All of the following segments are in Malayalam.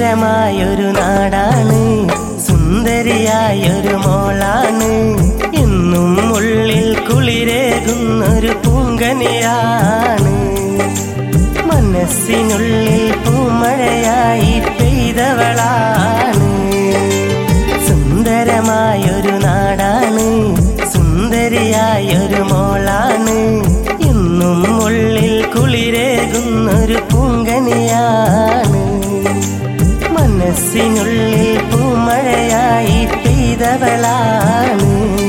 സുന്ദരമായൊരു നാടാണ് സുന്ദരിയായൊരു മോളാണ് എന്നും ഉള്ളിൽ കുളിരേകുന്നൊരു പൂങ്കനിയാണ് മനസ്സിനുള്ളിൽ പൂമഴയായി പെയ്തവളാണ് സുന്ദരമായൊരു നാടാണ് സുന്ദരിയായൊരു മോളാണ് എന്നും ഉള്ളിൽ കുളിരേകുന്നൊരു പൂങ്കനിയാണ് മനസ്സിനുള്ളിൽ പൂമഴയായി പെയ്തവളാണ്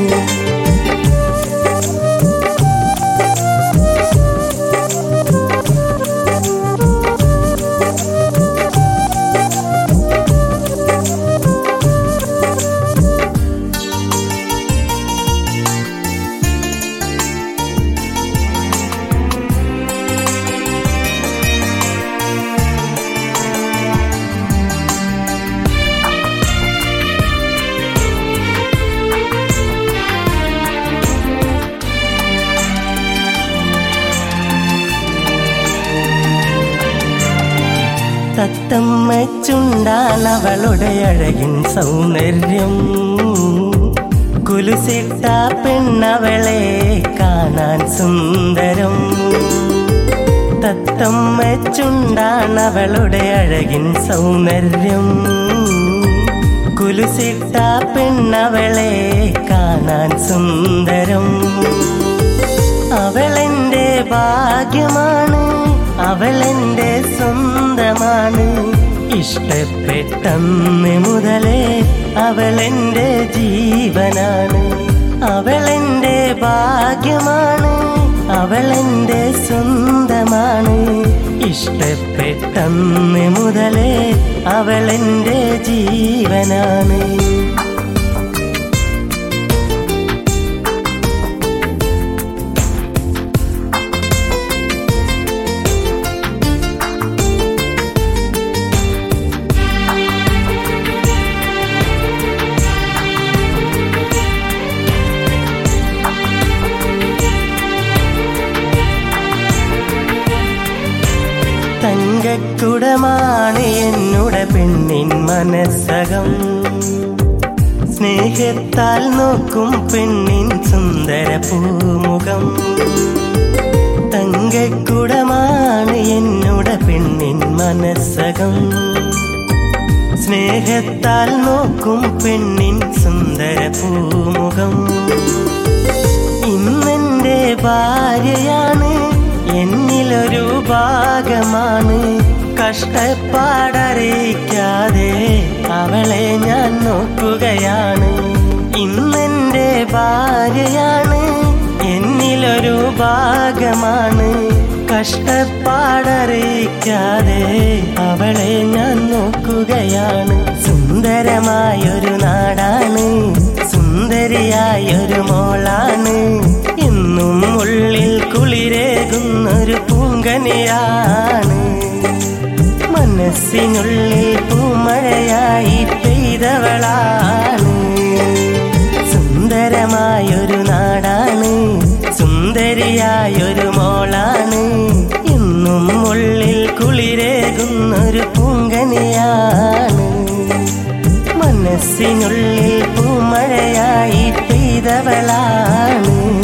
തത്തമ്മ ചുണ്ടാണവളുടെ അഴകിൻ സൗന്ദര്യം കുലുസിട്ട പെണ്ണവളെ കാണാൻ സുന്ദരം തത്തമ്മ ചുണ്ടാണവളുടെ അഴകിൻ സൗന്ദര്യം കുലുസിട്ട പെണ്ണവളെ കാണാൻ സുന്ദരം അവളെന്റെ ഭാഗ്യമാണ് അവളെന്റെ സ്വന്തമാണ് ഇഷ്ടപ്പെട്ടന്ന് മുതലേ അവളെന്റെ ജീവനാണ് അവളെന്റെ ഭാഗ്യമാണ് അവളെന്റെ സ്വന്തമാണ് ഇഷ്ടപ്പെട്ടന്ന് മുതലേ അവളെന്റെ ജീവനാണ് തങ്കക്കുടമാണ് എന്നുടെ പെണ്ണിൻ മനസ്സകം സ്നേഹത്താൽ നോക്കും പെണ്ണിൻ സുന്ദര പൂമുഖം തങ്കക്കുടമാണ് എന്നുടെ പെണ്ണിൻ മനസ്സകം സ്നേഹത്താൽ നോക്കും പെണ്ണിൻ സുന്ദര പൂമുഖം ഇന്നെന്റെ ഭാര്യയാണ് എന്നിലൊരു ഭാഗമാണ് കഷ്ടപ്പാടറിയിക്കാതെ അവളെ ഞാൻ നോക്കുകയാണ് ഇന്നെന്റെ ഭാര്യയാണ് എന്നിലൊരു ഭാഗമാണ് കഷ്ടപ്പാടറിയിക്കാതെ അവളെ ഞാൻ നോക്കുകയാണ് സുന്ദരമായൊരു നാടാണ് സുന്ദരിയായൊരു മോളാണ് എന്നും ഉള്ളിൽ കുളിരേകുന്നൊരു പൂങ്കനിയാണ് മനസ്സിനുള്ളിൽ പൂമഴയായി പെയ്തവളാണ് സുന്ദരമായൊരു നാടാണ് സുന്ദരിയായൊരു മോളാണ് എന്നും ഉള്ളിൽ കുളിരേകുന്നൊരു പൂങ്കനിയാണ് മനസ്സിനുള്ളിൽ പൂമഴയായി പെയ്തവളാണ്